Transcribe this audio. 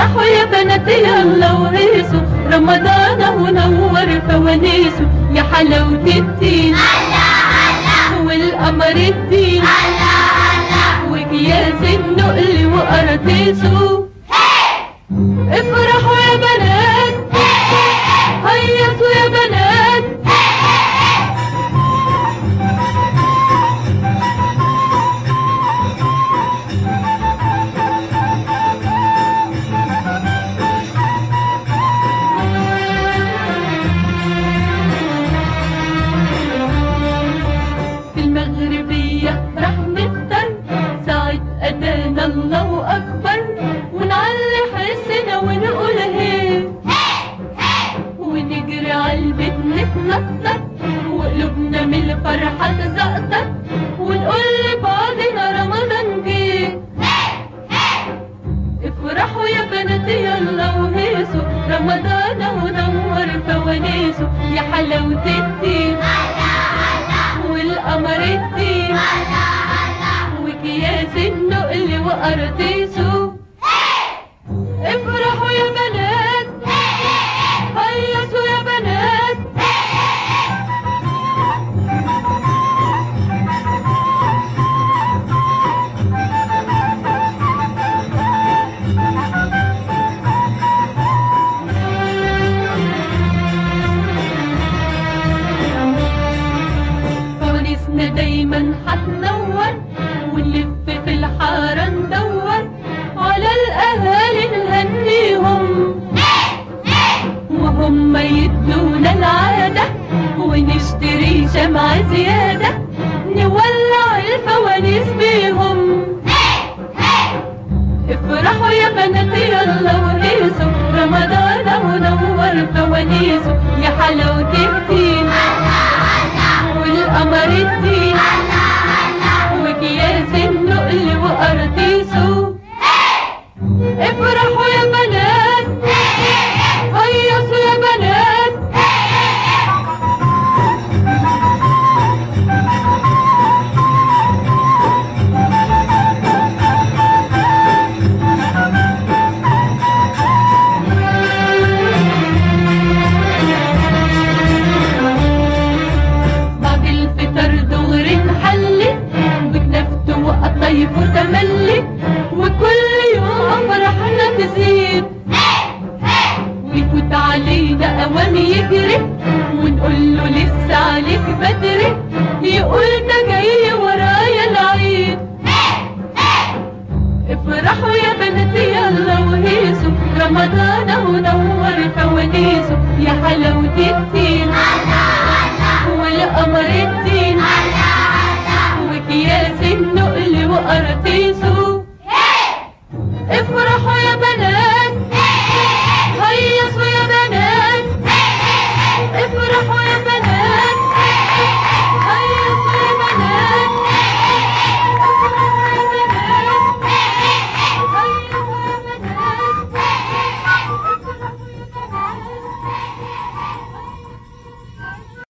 افرحوا يا بنات يلا وهيصوا رمضان اهو نور فوانيسه يا حلاوة الدين والقمر الدين وكياس النقل وقراطيسه افرحوا يا بنات هيصوا يا بنات في المغربية رح نفطر ساعة أذان الله أكبر ونعلي حسنا ونقول هي ونجري عالبيت نتنطط وقلوبنا من الفرحة تزقطط ونقول لبعضنا رمضان جه افرحوا يا بنات يلا وهيصوا رمضان اهو نور فوانيسه يا حلاوة الدين والقمر الدين وكياس النقل وقراطيسه افرحوا يا بنات هيصوا يا بنات فوانيسنا دايما هتنور ونلف في الحارة ندور على الأهالي نهنيهم وهم يدونا العادة ونشتري شمعة زيادة نولع الفوانيس بيهم افرحوا يا بنات يلا وهيصوا رمضان اهو نور فوانيسه يا حلاوة الدين والقمر الدين وكياس النقل وقراطيسه افرحوا يا بنات هيصوا يا بنات بعد الفطر دغري نحلي بكنفت وقطايف وتملي وكل يوم فرحنا تزيد ويفوت علينا اوام يجري ونقول له لسه عليك بدري يقول ده جاي ورايا العيد افرحوا يا بنات يلا وهيصوا رمضان اهو نور فوانيسه يا حلاوة الدين